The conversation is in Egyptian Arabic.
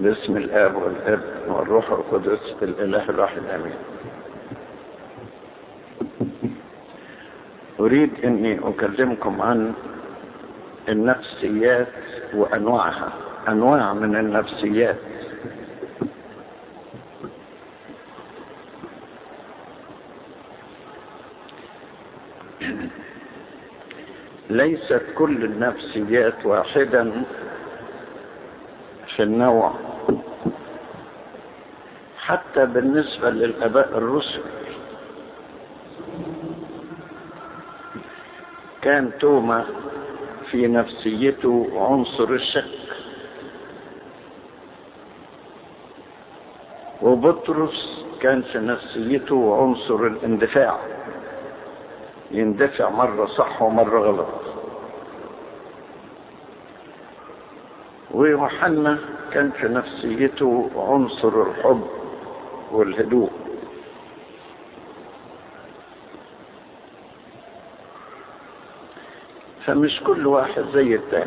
باسم الاب والابن والروح القدس الاله الواحد امين اريد اني اكلمكم عن النفسيات وانواعها انواع من النفسيات ليست كل النفسيات واحدا في النوع حتى بالنسبه للاباء الرسل كان توما في نفسيته عنصر الشك وبطرس كان في نفسيته عنصر الاندفاع يندفع مرة صح ومرة غلط ويوحنا كان في نفسيته عنصر الحب والهدوء فمش كل واحد زي التاني